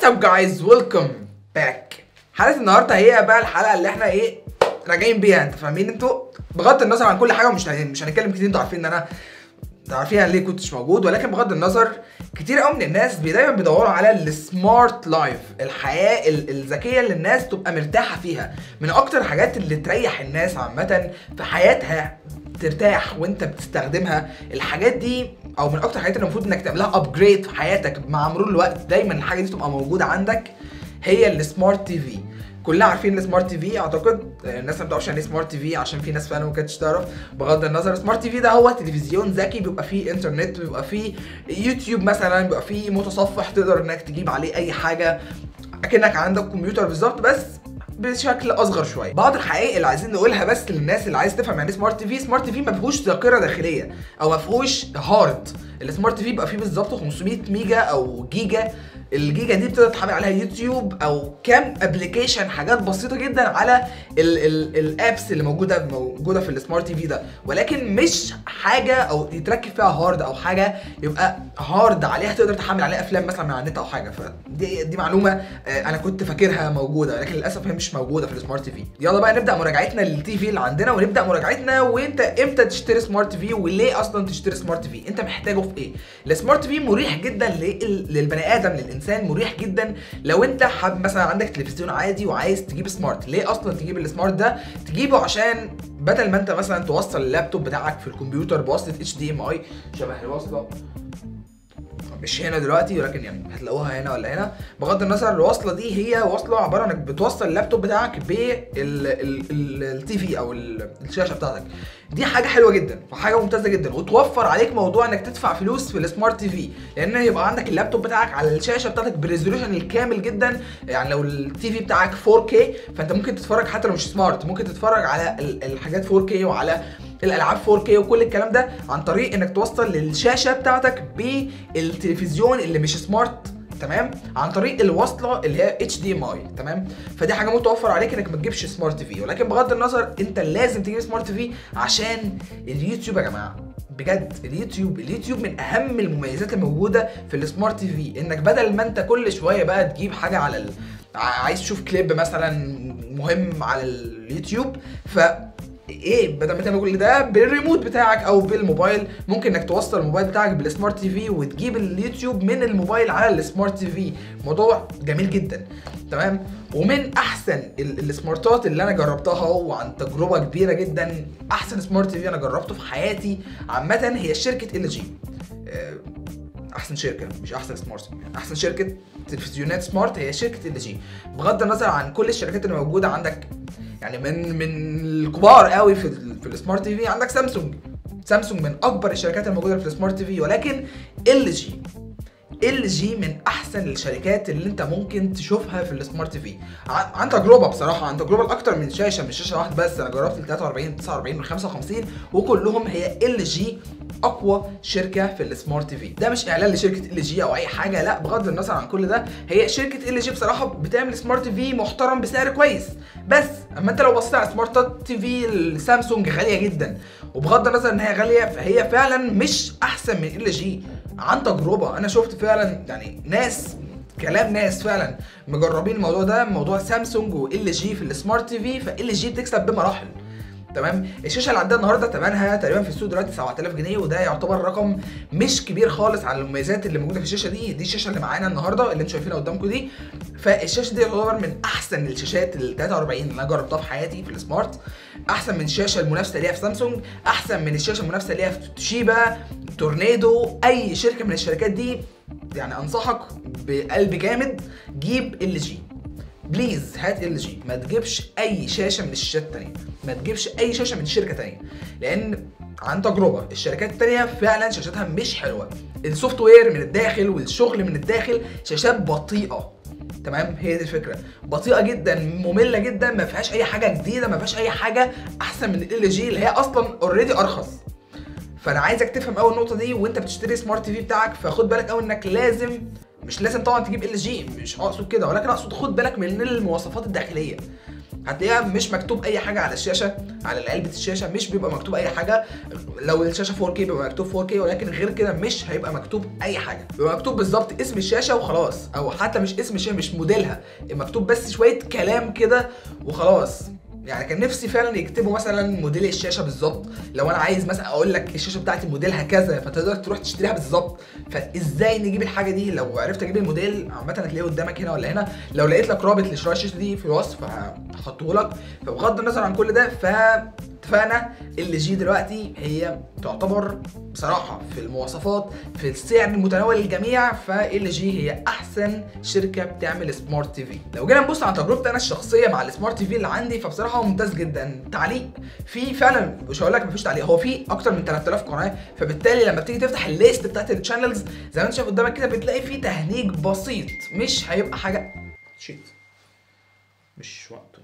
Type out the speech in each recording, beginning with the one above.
اب جايز ويلكم باك حلقه النهارده هي بقى الحلقه اللي احنا ايه راجعين بيها انت فاهمين انتوا بغض النظر عن كل حاجه ومش مش هنتكلم كتير انتوا عارفين ان انا انتوا عارفين انا ليه كنتش موجود ولكن بغض النظر كتير قوي من الناس بي- دايما بيدوروا على السمارت لايف الحياه ال- الذكيه اللي الناس تبقى مرتاحه فيها من اكتر الحاجات اللي تريح الناس عامه في حياتها ترتاح وانت بتستخدمها الحاجات دي او من اكتر الحاجات اللي المفروض انك تعملها ابجريد في حياتك مع مرور الوقت دايما الحاجه دي تبقى موجوده عندك هي السمارت تي في كلنا عارفين السمارت تي في اعتقد الناس ما بتعرفش يعني ايه سمارت تي في عشان في ناس فعلا ما كانتش تعرف بغض النظر سمارت تي في ده هو تلفزيون ذكي بيبقى فيه انترنت بيبقى فيه يوتيوب مثلا بيبقى فيه متصفح تقدر انك تجيب عليه اي حاجه اكنك عندك كمبيوتر بالظبط بس بشكل اصغر شويه بعض الحقائق اللي عايزين نقولها بس للناس اللي عايز تفهم يعني ايه سمارت تي في سمارت تي في ما فيهوش ذاكره داخليه او ما فيهوش هارد السمارت تي في بيبقى فيه بالظبط 500 ميجا او جيجا الجيجا دي بتقدر تحمل عليها يوتيوب او كام ابلكيشن حاجات بسيطه جدا على الابس اللي موجوده موجوده في السمارت تي في ده ولكن مش حاجه او يتركب فيها هارد او حاجه يبقى هارد عليها تقدر تحمل عليها افلام مثلا من على النت او حاجه فدي دي معلومه آه، انا كنت فاكرها موجوده لكن للاسف هي مش موجوده في السمارت تي في يلا بقى نبدا مراجعتنا للتي في اللي عندنا ونبدا مراجعتنا وانت امتى تشتري سمارت تي في وليه اصلا تشتري سمارت تي في انت محتاجه في ايه السمارت تي في مريح جدا لل- للبني ادم للانسان مريح جدا لو انت حابب مثلا عندك تلفزيون عادي وعايز تجيب سمارت ليه اصلا تجيب السمارت ده تجيبه عشان بدل ما انت مثلا توصل اللابتوب بتاعك في الكمبيوتر بوصله اتش دي ام اي شبه الوصله مش هنا دلوقتي ولكن يعني هتلاقوها هنا ولا هنا بغض النظر الوصله دي هي وصله عباره انك بتوصل اللابتوب بتاعك بالتي في او ال- الشاشه بتاعتك دي حاجه حلوه جدا وحاجه ممتازه جدا وتوفر عليك موضوع انك تدفع فلوس في السمارت تي في لان يبقى عندك اللابتوب بتاعك على الشاشه بتاعتك بريزولوشن الكامل جدا يعني لو التي في بتاعك 4K فانت ممكن تتفرج حتى لو مش سمارت ممكن تتفرج على ال- الحاجات 4K وعلى الالعاب 4K وكل الكلام ده عن طريق انك توصل للشاشه بتاعتك بالتلفزيون اللي مش سمارت تمام عن طريق الوصله اللي هي اتش دي ام اي تمام فدي حاجه متوفر عليك انك ما تجيبش سمارت تي في ولكن بغض النظر انت لازم تجيب سمارت تي في عشان اليوتيوب يا جماعه بجد اليوتيوب اليوتيوب من اهم المميزات الموجوده في السمارت تي في انك بدل ما انت كل شويه بقى تجيب حاجه على ال... ع- عايز تشوف كليب مثلا مهم على اليوتيوب ف ايه بدل ما تعمل كل ده بالريموت بتاعك او بالموبايل ممكن انك توصل الموبايل بتاعك بالسمارت تي في وتجيب اليوتيوب من الموبايل على السمارت تي في موضوع جميل جدا تمام ومن احسن ال- السمارتات اللي انا جربتها وعن تجربه كبيره جدا احسن سمارت تي في انا جربته في حياتي عامه هي شركه ال جي احسن شركه مش احسن سمارت يعني احسن شركه تلفزيونات سمارت هي شركه ال جي بغض النظر عن كل الشركات اللي موجوده عندك يعني من من الكبار قوي في ال- في السمارت تي في عندك سامسونج سامسونج من اكبر الشركات الموجوده في السمارت تي في ولكن ال جي ال جي من احسن الشركات اللي انت ممكن تشوفها في السمارت تي في عن, عن تجربه بصراحه عن تجربه لاكتر من شاشه مش شاشه واحده بس انا جربت ال 43 49 وال 55 وكلهم هي ال جي اقوى شركه في السمارت تي في ده مش اعلان لشركه ال جي او اي حاجه لا بغض النظر عن كل ده هي شركه ال جي بصراحه بتعمل سمارت تي في محترم بسعر كويس بس اما انت لو بصيت على سمارت تي في السامسونج غاليه جدا وبغض النظر ان هي غاليه فهي فعلا مش احسن من ال جي عن تجربه انا شفت فعلا يعني ناس كلام ناس فعلا مجربين الموضوع ده موضوع سامسونج وال جي في السمارت تي في فال جي بتكسب بمراحل تمام الشاشه اللي عندنا النهارده ثمنها تقريبا في السوق دلوقتي 7000 جنيه وده يعتبر رقم مش كبير خالص على المميزات اللي موجوده في الشاشه دي دي الشاشه اللي معانا النهارده اللي انتم شايفينها قدامكم دي فالشاشه دي تعتبر من احسن الشاشات ال 43 اللي انا جربتها في حياتي في السمارت احسن من الشاشه المنافسه ليها في سامسونج احسن من الشاشه المنافسه ليها في توشيبا تورنيدو اي شركه من الشركات دي يعني انصحك بقلب جامد جيب ال جي بليز هات ال جي ما تجيبش اي شاشه من الشاشات التانية ما تجيبش اي شاشه من شركه تانية لان عن تجربه الشركات التانية فعلا شاشاتها مش حلوه السوفت وير من الداخل والشغل من الداخل شاشات بطيئه تمام هي دي الفكره بطيئه جدا ممله جدا ما فيهاش اي حاجه جديده ما فيهاش اي حاجه احسن من ال جي اللي هي اصلا اوريدي ارخص فانا عايزك تفهم قوي النقطه دي وانت بتشتري سمارت تي في بتاعك فخد بالك قوي انك لازم مش لازم طبعا تجيب ال جي مش اقصد كده ولكن اقصد خد بالك من المواصفات الداخليه هتلاقيها مش مكتوب اي حاجه على الشاشه على علبه الشاشه مش بيبقى مكتوب اي حاجه لو الشاشه 4K بيبقى مكتوب 4K ولكن غير كده مش هيبقى مكتوب اي حاجه بيبقى مكتوب بالظبط اسم الشاشه وخلاص او حتى مش اسم الشاشه مش موديلها مكتوب بس شويه كلام كده وخلاص يعني كان نفسي فعلا يكتبوا مثلا موديل الشاشه بالظبط لو انا عايز مثلا اقول لك الشاشه بتاعتي موديلها كذا فتقدر تروح تشتريها بالظبط فازاي نجيب الحاجه دي لو عرفت اجيب الموديل عامه هتلاقيه قدامك هنا ولا هنا لو لقيت لك رابط لشراء الشاشه دي في الوصف هحطه لك فبغض النظر عن كل ده ف اتفقنا ال جي دلوقتي هي تعتبر بصراحه في المواصفات في السعر المتناول للجميع فال جي هي احسن شركه بتعمل سمارت تي في لو جينا نبص على تجربتي انا الشخصيه مع السمارت تي في اللي عندي فبصراحه هو ممتاز جدا تعليق في فعلا مش هقول لك مفيش تعليق هو في اكتر من 3000 قناه فبالتالي لما بتيجي تفتح الليست بتاعت الشانلز زي ما انت شايف قدامك كده بتلاقي في تهنيج بسيط مش هيبقى حاجه شيت مش وقته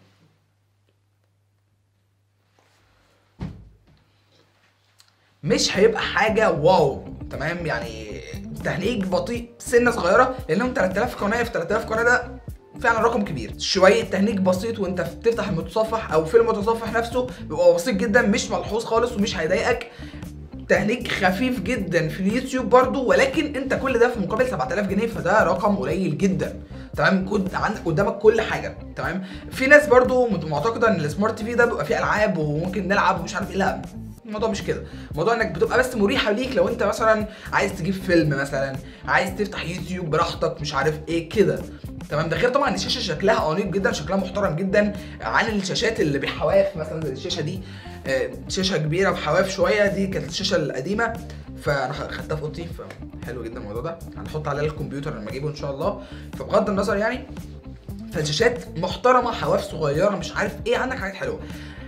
مش هيبقى حاجه واو تمام يعني تهنيج بطيء سنه صغيره لانهم 3000 قناه في 3000 قناه ده فعلا رقم كبير شويه تهنيج بسيط وانت بتفتح المتصفح او في المتصفح نفسه بيبقى بسيط جدا مش ملحوظ خالص ومش هيضايقك تهنيج خفيف جدا في اليوتيوب برضو ولكن انت كل ده في مقابل 7000 جنيه فده رقم قليل جدا تمام كنت عندك قدامك كل حاجه تمام في ناس برضو معتقده ان السمارت تي في ده بيبقى فيه العاب وممكن نلعب ومش عارف ايه لا الموضوع مش كده الموضوع انك بتبقى بس مريحه ليك لو انت مثلا عايز تجيب فيلم مثلا عايز تفتح يوتيوب براحتك مش عارف ايه كده تمام ده غير طبعا الشاشه شكلها انيق جدا شكلها محترم جدا عن الشاشات اللي بحواف مثلا زي الشاشه دي آه، شاشه كبيره بحواف شويه دي كانت الشاشه القديمه فانا خدتها في اوضتي فحلو جدا الموضوع ده هنحط عليها الكمبيوتر لما اجيبه ان شاء الله فبغض النظر يعني فالشاشات محترمه حواف صغيره مش عارف ايه عندك حاجات حلوه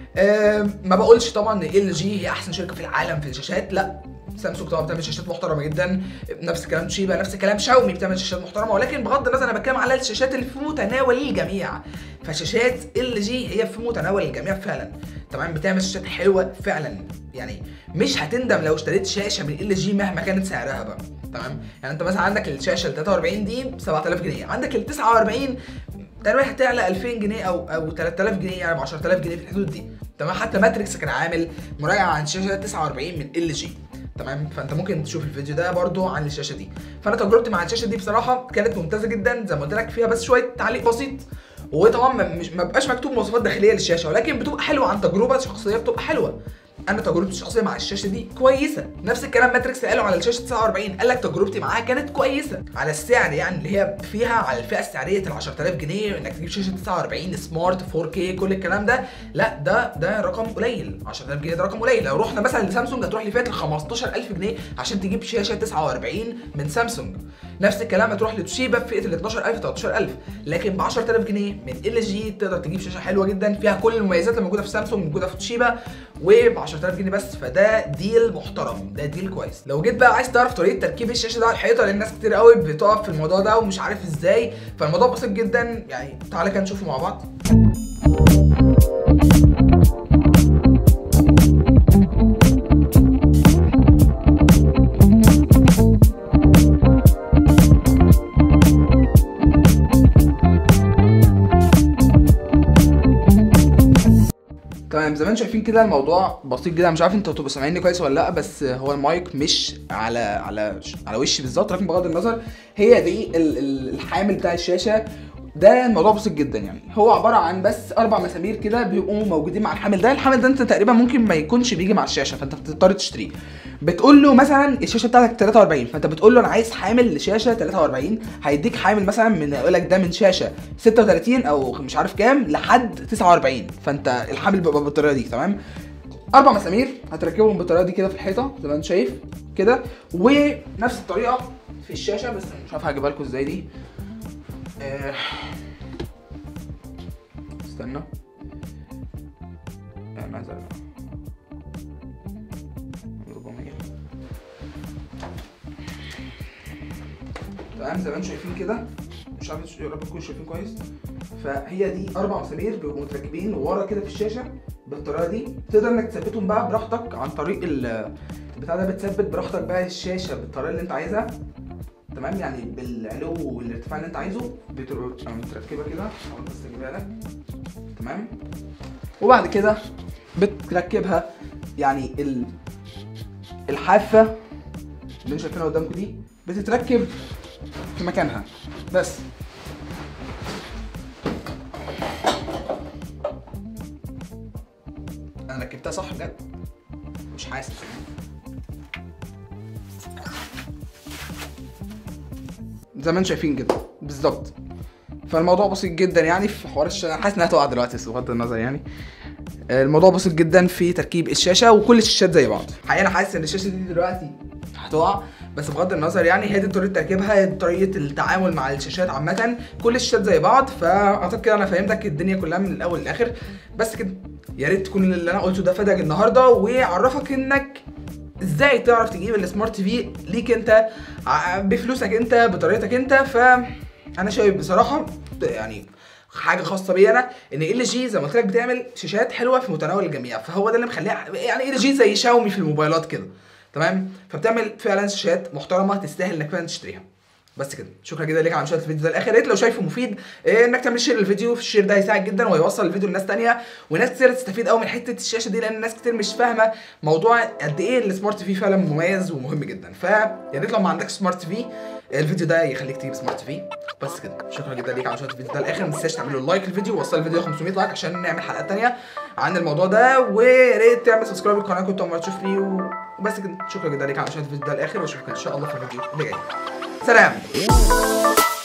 أه ما بقولش طبعا ان ال جي هي احسن شركه في العالم في الشاشات لا سامسونج طبعا بتعمل شاشات محترمه جدا نفس الكلام توشيبا نفس الكلام شاومي بتعمل شاشات محترمه ولكن بغض النظر انا بتكلم على الشاشات اللي في متناول الجميع فشاشات ال جي هي في متناول الجميع فعلا تمام بتعمل شاشات حلوه فعلا يعني مش هتندم لو اشتريت شاشه من ال جي مهما كانت سعرها بقى تمام يعني انت مثلا عندك الشاشه ال 43 دي ب 7000 جنيه عندك ال 49 تقريبا هتعلى 2000 جنيه او او 3000 جنيه يعني ب 10000 جنيه في الحدود دي تمام حتى ماتريكس كان عامل مراجعه عن شاشه 49 من ال جي تمام فانت ممكن تشوف الفيديو ده برضو عن الشاشه دي فانا تجربتي مع الشاشه دي بصراحه كانت ممتازه جدا زي ما قلت لك فيها بس شويه تعليق بسيط وطبعا مش ما بقاش مكتوب مواصفات داخليه للشاشه ولكن بتبقى حلوه عن تجربه شخصيه بتبقى حلوه انا تجربتي الشخصيه مع الشاشه دي كويسه نفس الكلام ماتريكس قالوا على الشاشه 49 قال لك تجربتي معاها كانت كويسه على السعر يعني اللي هي فيها على الفئه السعريه ال 10000 جنيه انك تجيب شاشه 49 سمارت 4K كل الكلام ده لا ده ده رقم قليل 10000 جنيه ده رقم قليل لو رحنا مثلا لسامسونج هتروح لفئه ال 15000 جنيه عشان تجيب شاشه 49 من سامسونج نفس الكلام هتروح لتوشيبا في فئه ال 12000 13000 لكن ب 10000 جنيه من ال جي تقدر تجيب شاشه حلوه جدا فيها كل المميزات اللي موجوده في سامسونج موجوده في توشيبا وب 10000 جنيه بس فده ديل محترم ده ديل كويس لو جيت بقى عايز تعرف طريقه تركيب الشاشه ده على الحيطه لان ناس كتير قوي بتقف في الموضوع ده ومش عارف ازاي فالموضوع بسيط جدا يعني تعالى كده نشوفه مع بعض تمام زي ما انتم شايفين كده الموضوع بسيط جدا مش عارف انتوا هتبقوا سامعيني كويس ولا لا بس هو المايك مش على على على وشي بالظبط لكن بغض النظر هي دي ال- ال- الحامل بتاع الشاشه ده الموضوع بسيط جدا يعني هو عباره عن بس اربع مسامير كده بيبقوا موجودين مع الحامل ده الحامل ده انت تقريبا ممكن ما يكونش بيجي مع الشاشه فانت بتضطر تشتريه بتقول له مثلا الشاشه بتاعتك 43 فانت بتقول له انا عايز حامل لشاشه 43 هيديك حامل مثلا من يقول لك ده من شاشه 36 او مش عارف كام لحد 49 فانت الحامل بيبقى بالطريقه دي تمام اربع مسامير هتركبهم بالطريقه دي كده في الحيطه زي ما انت شايف كده ونفس الطريقه في الشاشه بس مش عارف هجيبها لكم ازاي دي آه، استنى انا عايز أرجع. 400 تمام زي ما انتم شايفين كده مش عارف يا رب تكونوا شايفين كويس فهي دي اربع مسامير بيبقوا متركبين ورا كده في الشاشه بالطريقه دي تقدر انك تثبتهم بقى براحتك عن طريق ال البتاع ده بتثبت براحتك بقى الشاشه بالطريقه اللي انت عايزها تمام يعني بالعلو والارتفاع اللي انت عايزه بتبقى متركبه كده احاول بس اجيبها لك تمام وبعد كده بتركبها يعني ال... الحافه اللي انتوا شايفينها قدامكم دي بتتركب في مكانها بس انا ركبتها صح بجد مش حاسس زي ما انتم شايفين كده بالظبط فالموضوع بسيط جدا يعني في حوار الشاشه حاسس انها هتقع دلوقتي بس بغض النظر يعني الموضوع بسيط جدا في تركيب الشاشه وكل الشاشات زي بعض حقيقه انا حاسس ان الشاشه دي دلوقتي هتقع بس بغض النظر يعني هي دي طريقه تركيبها هي دي طريقه التعامل مع الشاشات عامه كل الشاشات زي بعض فاعتقد كده انا فهمتك الدنيا كلها من الاول للاخر بس كده يا ريت تكون اللي انا قلته ده فادك النهارده ويعرفك انك ازاي تعرف تجيب السمارت تي في ليك انت ع- بفلوسك انت بطريقتك انت ف انا شايف بصراحه يعني حاجه خاصه بيا انا ان ال جي زي ما قلت لك بتعمل شاشات حلوه في متناول الجميع فهو ده اللي مخليها يعني ال جي زي شاومي في الموبايلات كده تمام فبتعمل فعلا شاشات محترمه تستاهل انك فعلا تشتريها بس كده شكرا جدا ليك على مشاهده الفيديو ده الاخر يا ريت لو شايفه مفيد إيه انك تعمل شير للفيديو الشير ده هيساعد جدا وهيوصل الفيديو لناس تانية وناس كتير تستفيد قوي من حته الشاشه دي لان ناس كتير مش فاهمه موضوع قد ايه السمارت في فعلا مميز ومهم جدا فيا ريت لو ما عندكش سمارت في الفيديو ده يخليك تجيب سمارت في بس كده شكرا جدا ليك على مشاهده الفيديو ده الاخر ما تنساش تعملوا لايك للفيديو ووصل الفيديو 500 لايك عشان نعمل حلقات تانية عن الموضوع ده ويا ريت تعمل سبسكرايب للقناه كنت اول مره تشوفني وبس كده شكرا جدا ليك على مشاهده الفيديو ده الاخر واشوفك ان شاء الله في الفيديو اللي جاي سلام